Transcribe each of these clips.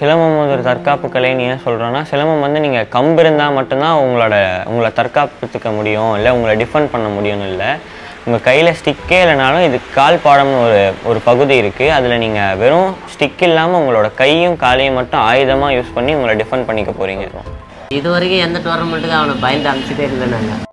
சிலம்பம் வந்து ஒரு தற்காப்பு கலைன்னு ஏன் சொல்கிறோன்னா சிலம்பம் வந்து நீங்கள் கம்பு இருந்தால் மட்டும்தான் உங்களோட உங்களை தற்காப்புத்துக்க முடியும் இல்லை உங்களை டிஃபெண்ட் பண்ண முடியும்னு இல்லை உங்கள் கையில் ஸ்டிக்கே இல்லைனாலும் இது கால் பாடம்னு ஒரு ஒரு பகுதி இருக்குது அதில் நீங்கள் வெறும் ஸ்டிக் இல்லாமல் உங்களோட கையும் காலையும் மட்டும் ஆயுதமாக யூஸ் பண்ணி உங்களை டிஃபெண்ட் பண்ணிக்க போகிறீங்க இது வரைக்கும் எந்த டோர்னமெண்ட்டுக்கு அவனை பயந்து அனுப்பிச்சிட்டே இல்லை நாங்கள்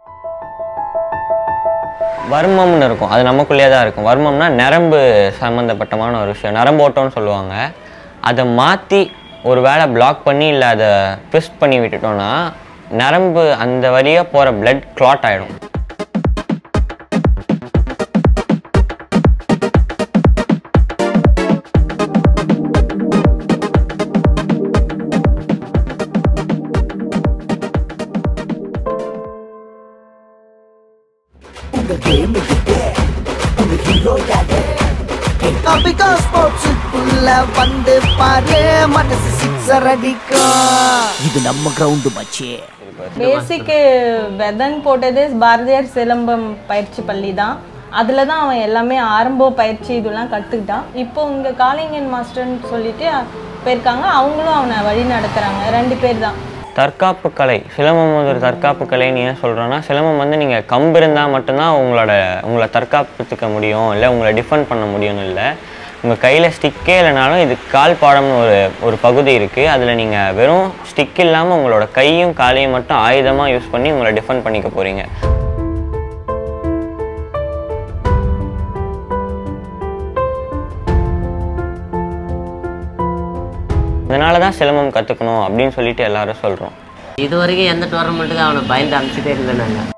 வர்மம்னு இருக்கும் அது நமக்குள்ளேயே தான் இருக்கும் வர்மம்னா நரம்பு சம்மந்தப்பட்டமான ஒரு விஷயம் நரம்போட்டம்னு சொல்லுவாங்க அதை மாற்றி ஒரு வேளை பிளாக் பண்ணி இல்லை அதை ட்விஸ்ட் பண்ணி விட்டுட்டோம்னா நரம்பு அந்த வழியாக போகிற blood clot ஆகிடும் டாபிகா ஸ்போர்ட்ஸுக்குள்ள வந்து பாரு மனசு சிக்ஸர் அடிக்கும் இது நம்ம கிரவுண்டு மச்சே பேசிக்கு வெதன் போட்டதே பாரதியார் சிலம்பம் பயிற்சி பள்ளி தான் அதில் தான் அவன் எல்லாமே ஆரம்ப பயிற்சி இதெல்லாம் கற்றுக்கிட்டான் இப்போ இங்கே காளிங்கன் மாஸ்டர்னு சொல்லிட்டு போயிருக்காங்க அவங்களும் அவனை வழி நடத்துகிறாங்க ரெண்டு பேர் தான் தற்காப்பு கலை சிலம்பம் வந்து ஒரு தற்காப்பு கலைன்னு ஏன் சொல்கிறோன்னா சிலம்பம் வந்து நீங்கள் கம்பு இருந்தால் மட்டும்தான் உங்களோட உங்களை தற்காப்புத்துக்க முடியும் இல்லை உங்களை டிஃபெண்ட் பண்ண முடியும்னு இல்லை உங்கள் கையில் ஸ்டிக்கே இல்லைனாலும் இது கால் பாடம்னு ஒரு ஒரு பகுதி இருக்குது அதில் நீங்கள் வெறும் ஸ்டிக் இல்லாமல் உங்களோட கையும் காலையும் மட்டும் ஆயுதமாக யூஸ் பண்ணி உங்களை டிஃபெண்ட் பண்ணிக்க போகிறீங்க அதனால தான் சிலம்பம் கற்றுக்கணும் அப்படின்னு சொல்லிட்டு எல்லாரும் சொல்கிறோம் இது வரைக்கும் எந்த டோர்னமெண்ட்டுக்கு அவனை பயந்து அனுப்பிச்சிட்டே இல்லை நாங்கள்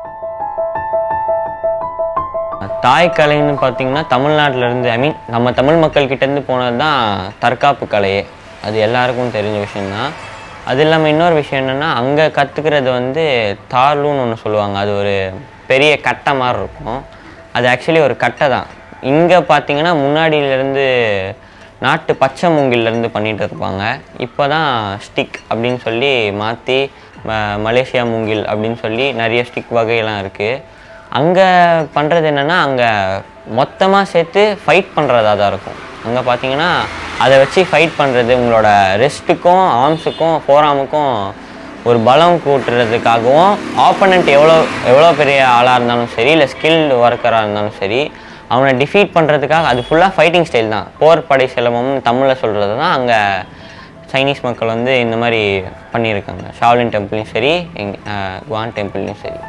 தாய் கலைன்னு பார்த்தீங்கன்னா தமிழ்நாட்டுல இருந்து ஐ மீன் நம்ம தமிழ் மக்கள் கிட்ட இருந்து போனது தான் தற்காப்பு கலையே அது எல்லாருக்கும் தெரிஞ்ச விஷயம்தான் அது இல்லாமல் இன்னொரு விஷயம் என்னென்னா அங்கே கற்றுக்கிறது வந்து தார்லூன்னு ஒன்று சொல்லுவாங்க அது ஒரு பெரிய கட்டை மாதிரி இருக்கும் அது ஆக்சுவலி ஒரு கட்டை தான் இங்கே பார்த்தீங்கன்னா முன்னாடியிலேருந்து நாட்டு பச்சை மூங்கில்லேருந்து பண்ணிட்டு இருப்பாங்க இப்போ தான் ஸ்டிக் அப்படின்னு சொல்லி மாற்றி மலேசியா மூங்கில் அப்படின்னு சொல்லி நிறைய ஸ்டிக் வகையெல்லாம் இருக்குது அங்கே பண்ணுறது என்னென்னா அங்கே மொத்தமாக சேர்த்து ஃபைட் பண்ணுறதா தான் இருக்கும் அங்கே பார்த்தீங்கன்னா அதை வச்சு ஃபைட் பண்ணுறது உங்களோட ரெஸ்ட்டுக்கும் ஆர்ம்ஸுக்கும் ஃபோராமுக்கும் ஒரு பலம் கூட்டுறதுக்காகவும் ஆப்போனண்ட் எவ்வளோ எவ்வளோ பெரிய ஆளாக இருந்தாலும் சரி இல்லை ஸ்கில்டு ஒர்க்கராக இருந்தாலும் சரி அவனை டிஃபீட் பண்ணுறதுக்காக அது ஃபுல்லாக ஃபைட்டிங் ஸ்டைல் தான் போர் படை சிலம்பம்னு தமிழில் சொல்கிறது தான் அங்கே சைனீஸ் மக்கள் வந்து இந்த மாதிரி பண்ணியிருக்காங்க ஷாவ்லின் டெம்பிள்லையும் சரி எங் குவான் டெம்பிள்லையும் சரி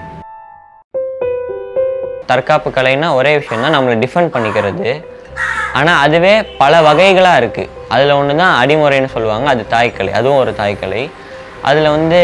தற்காப்பு கலைன்னா ஒரே விஷயம் தான் நம்மளை டிஃபெண்ட் பண்ணிக்கிறது ஆனால் அதுவே பல வகைகளாக இருக்குது அதில் ஒன்று தான் அடிமுறைன்னு சொல்லுவாங்க அது தாய்க்கலை அதுவும் ஒரு தாய்க்கலை அதில் வந்து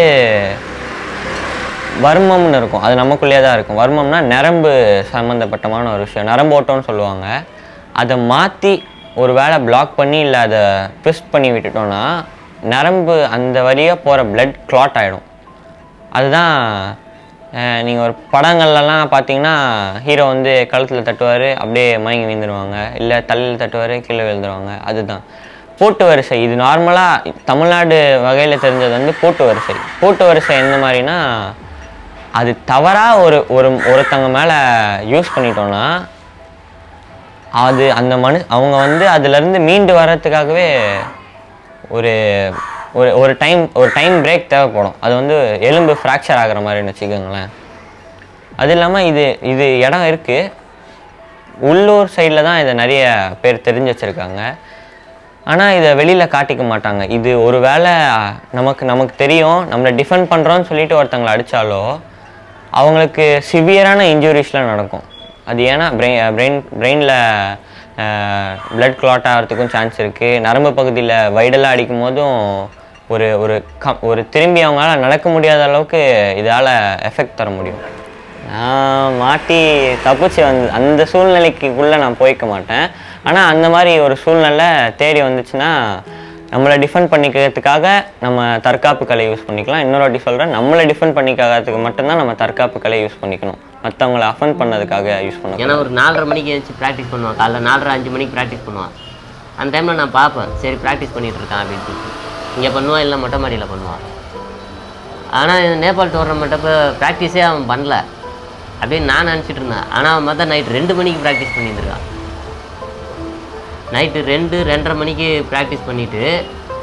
வர்மம்னு இருக்கும் அது நமக்குள்ளேயே தான் இருக்கும் வர்மம்னா நரம்பு சம்மந்தப்பட்டமான ஒரு விஷயம் நரம்போட்டம்னு சொல்லுவாங்க அதை மாற்றி ஒரு வேளை பிளாக் பண்ணி இல்லை அதை ட்விஸ்ட் பண்ணி விட்டுட்டோம்னா நரம்பு அந்த வழியாக போகிற blood clot ஆகிடும் அதுதான் நீங்கள் ஒரு படங்கள்லலாம் பார்த்தீங்கன்னா ஹீரோ வந்து கழுத்தில் தட்டுவார் அப்படியே மயங்கி விழுந்துருவாங்க இல்லை தலையில் தட்டுவார் கீழே விழுந்துருவாங்க அதுதான் போட்டு வரிசை இது நார்மலாக தமிழ்நாடு வகையில் தெரிஞ்சது வந்து போட்டு வரிசை போட்டு வரிசை எந்த மாதிரினா அது தவறாக ஒரு ஒரு ஒருத்தங்க மேலே யூஸ் பண்ணிட்டோன்னா அது அந்த மனு அவங்க வந்து அதுலேருந்து மீண்டு வர்றதுக்காகவே ஒரு ஒரு ஒரு டைம் ஒரு டைம் பிரேக் தேவைப்படும் அது வந்து எலும்பு ஃப்ராக்சர் ஆகுற மாதிரின்னு வச்சுக்கோங்களேன் அது இல்லாமல் இது இது இடம் இருக்குது உள்ளூர் சைடில் தான் இதை நிறைய பேர் தெரிஞ்சு வச்சுருக்காங்க ஆனால் இதை வெளியில் காட்டிக்க மாட்டாங்க இது ஒரு வேளை நமக்கு நமக்கு தெரியும் நம்மளை டிஃபெண்ட் பண்ணுறோன்னு சொல்லிட்டு ஒருத்தங்களை அடித்தாலோ அவங்களுக்கு சிவியரான இன்ஜுரிஸ்லாம் நடக்கும் அது ஏன்னா பிரெயின் பிரெயின் பிரெயினில் blood clot ஆகிறதுக்கும் சான்ஸ் இருக்குது நரம்பு பகுதியில் வைடலாக அடிக்கும் போதும் ஒரு ஒரு கம் ஒரு திரும்பி அவங்களால நடக்க முடியாத அளவுக்கு இதால் எஃபெக்ட் தர முடியும் நான் மாட்டி தப்பிச்சு வந்து அந்த சூழ்நிலைக்குள்ளே நான் போய்க்க மாட்டேன் ஆனால் அந்த மாதிரி ஒரு சூழ்நிலை தேடி வந்துச்சுன்னா நம்மளை டிஃபெண்ட் பண்ணிக்கிறதுக்காக நம்ம தற்காப்பு கலை யூஸ் பண்ணிக்கலாம் இன்னொரு வாட்டி சொல்கிறேன் நம்மளை டிஃபெண்ட் பண்ணிக்கிறதுக்கு மட்டும்தான் நம்ம தற்காப்பு கலை யூஸ் பண்ணிக்கணும் மற்றவங்கள அஃபெண்ட் பண்ணதுக்காக யூஸ் பண்ணணும் ஏன்னா ஒரு நாலரை மணிக்கு எழுந்துச்சு ப்ராக்டிஸ் பண்ணுவான் காலைல நாலரை அஞ்சு மணிக்கு ப்ராக்டிஸ் பண்ணுவான் அந்த டைமில் நான் பார்ப்பேன் சரி ப்ராக்டிஸ் பண்ணிட்டு இருக்கான் அப்படின்னு சொல்லிட்டு இங்கே பண்ணுவான் இல்லை மொட்டை மாடியில் பண்ணுவான் ஆனால் இந்த நேபாள் டோர்னமெண்ட் அப்போ ப்ராக்டிஸே அவன் பண்ணல அப்படின்னு நான் நினச்சிட்டு இருந்தேன் ஆனால் அவன் பார்த்தா நைட் ரெண்டு மணிக்கு ப்ராக்டிஸ் பண்ணியிருந்திருக்கான் நைட்டு ரெண்டு ரெண்டரை மணிக்கு ப்ராக்டிஸ் பண்ணிவிட்டு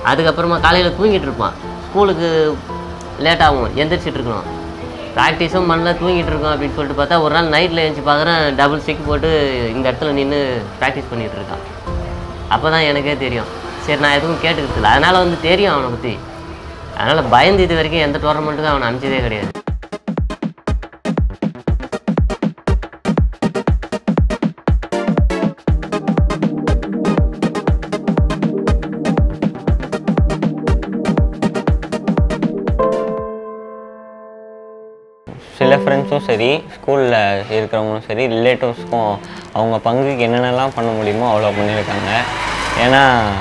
அதுக்கப்புறமா காலையில் தூங்கிட்டு இருப்பான் ஸ்கூலுக்கு லேட் ஆகும் எந்திரிச்சிட்டு இருக்கணும் ப்ராக்டிஸும் பண்ணல தூங்கிட்டு இருக்கோம் அப்படின்னு சொல்லிட்டு பார்த்தா ஒரு நாள் நைட்டில் எழுந்துச்சி பார்க்குறேன் டபுள் ஸ்டிக் போட்டு இந்த இடத்துல நின்று ப்ராக்டிஸ் பண்ணிட்டு இருக்கான் அப்போ தான் எனக்கே தெரியும் சரி நான் எதுவும் கேட்டுக்கிறது இல்லை அதனால் வந்து தெரியும் அவனை பற்றி அதனால் பயந்து இது வரைக்கும் எந்த டோர்னமெண்ட்டுக்கும் அவனை அனுப்பிச்சதே கிடையாது சில ஃப்ரெண்ட்ஸும் சரி ஸ்கூலில் இருக்கிறவங்களும் சரி ரிலேட்டிவ்ஸ்க்கும் அவங்க பங்குக்கு என்னென்னலாம் பண்ண முடியுமோ அவ்வளோ பண்ணியிருக்காங்க ஏன்னா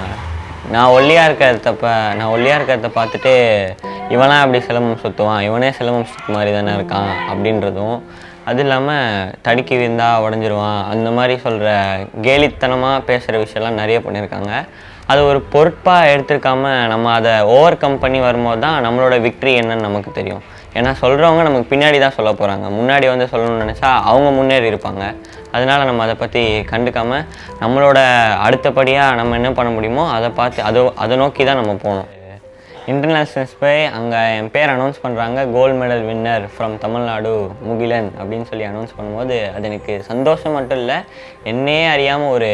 நான் ஒல்லியாக இருக்கிறதப்ப நான் ஒல்லியாக இருக்கிறத பார்த்துட்டு இவன்லாம் அப்படி சிலம்பம் சுற்றுவான் இவனே சிலம்பம் சுற்று மாதிரி தானே இருக்கான் அப்படின்றதும் அது இல்லாமல் தடுக்கி விழுந்தா உடஞ்சிருவான் அந்த மாதிரி சொல்கிற கேலித்தனமாக பேசுகிற விஷயம்லாம் நிறைய பண்ணியிருக்காங்க அது ஒரு பொறுப்பாக எடுத்துருக்காம நம்ம அதை ஓவர் கம் பண்ணி வரும்போது தான் நம்மளோட விக்ட்ரி என்னன்னு நமக்கு தெரியும் ஏன்னா சொல்கிறவங்க நமக்கு பின்னாடி தான் சொல்ல போகிறாங்க முன்னாடி வந்து சொல்லணும்னு நினச்சா அவங்க முன்னேறி இருப்பாங்க அதனால நம்ம அதை பற்றி கண்டுக்காம நம்மளோட அடுத்தபடியாக நம்ம என்ன பண்ண முடியுமோ அதை பார்த்து அதை அதை நோக்கி தான் நம்ம போகணும் இன்டர்நேஷ்னல்ஸ் போய் அங்கே என் பேர் அனௌன்ஸ் பண்ணுறாங்க gold medal winner from Tamil Nadu Mugilan அப்படின்னு சொல்லி அனௌன்ஸ் பண்ணும்போது அது எனக்கு சந்தோஷம் மட்டும் இல்லை என்னையே அறியாமல் ஒரு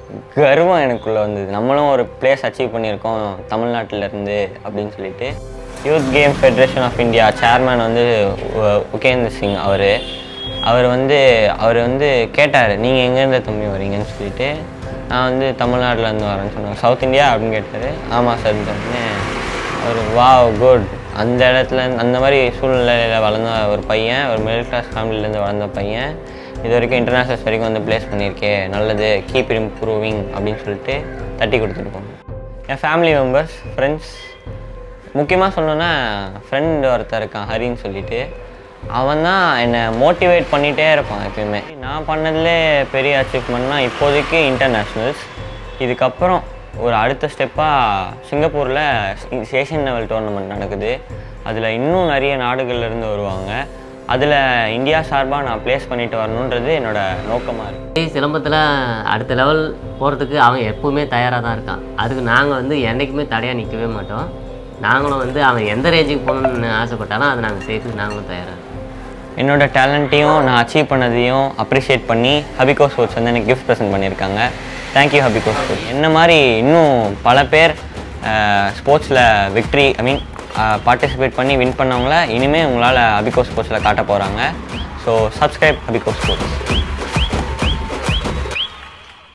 கர்வம் எனக்குள்ளே வந்தது நம்மளும் ஒரு பிளேஸ் அச்சீவ் பண்ணியிருக்கோம் தமிழ்நாட்டுல இருந்து அப்படின்னு சொல்லிட்டு youth game federation of India chairman வந்து உ- உகேந்தர் சிங் அவர் அவர் வந்து அவர் வந்து கேட்டார் நீங்கள் எங்கேருந்து தம்பி வரீங்கன்னு சொல்லிட்டு நான் வந்து தமிழ்நாட்டிலேருந்து வரேன்னு சொன்னேன் சவுத் இந்தியா அப்படின்னு கேட்டார் ஆமாம் சார் சொன்னேன் அவர் வாவ் குட் அந்த இடத்துல அந்த மாதிரி சூழ்நிலையில் வளர்ந்த ஒரு பையன் ஒரு மிடில் கிளாஸ் ஃபேமிலியிலேருந்து வளர்ந்த பையன் இது வரைக்கும் இன்டர்நேஷ்னல்ஸ் வரைக்கும் வந்து ப்ளேஸ் பண்ணியிருக்கே நல்லது கீப் இம்ப்ரூவிங் அப்படின்னு சொல்லிட்டு தட்டி கொடுத்துட்டு போங்க என் ஃபேமிலி மெம்பர்ஸ் ஃப்ரெண்ட்ஸ் முக்கியமாக சொல்லணுன்னா ஃப்ரெண்ட் ஒருத்தன் இருக்கான் ஹரின்னு சொல்லிட்டு அவன் தான் என்னை மோட்டிவேட் பண்ணிகிட்டே இருப்பான் எப்பயுமே நான் பண்ணதுலே பெரிய அச்சீவ்மெண்ட்னா இப்போதைக்கு இன்டர்நேஷ்னல்ஸ் இதுக்கப்புறம் ஒரு அடுத்த ஸ்டெப்பாக சிங்கப்பூரில் ஏஷியன் லெவல் டோர்னமெண்ட் நடக்குது அதில் இன்னும் நிறைய நாடுகள்ல இருந்து வருவாங்க அதில் இந்தியா சார்பாக நான் ப்ளேஸ் பண்ணிட்டு வரணுன்றது என்னோட நோக்கமாக இருக்குது சிலம்பத்தில் அடுத்த லெவல் போகிறதுக்கு அவன் எப்பவுமே தயாராக தான் இருக்கான் அதுக்கு நாங்கள் வந்து என்றைக்குமே தடையாக நிற்கவே மாட்டோம் நாங்களும் வந்து அவன் எந்த ரேஞ்சுக்கு போகணுன்னு ஆசைப்பட்டாலும் அதை நாங்கள் செய்யறதுக்கு நாங்களும் தயாராக இருக்கோம் என்னோட டேலண்ட்டையும் நான் அச்சீவ் பண்ணதையும் அப்ரிஷியேட் பண்ணி ஹபிகோ ஸ்போர்ட்ஸ் வந்து எனக்கு கிஃப்ட் ப்ரெசென்ட் பண்ணியிருக்காங்க தேங்க்யூ ஹபிகோ ஸ்போர்ட்ஸ் என்ன மாதிரி இன்னும் பல பேர் ஸ்போர்ட்ஸில் விக்ட்ரி ஐ மீன் பார்ட்டிசிபேட் பண்ணி வின் பண்ணவங்கள இனிமேல் உங்களால் ஹபிகோ ஸ்போர்ட்ஸில் காட்ட போகிறாங்க ஸோ சப்ஸ்கிரைப் ஹபிகோ ஸ்போர்ட்ஸ்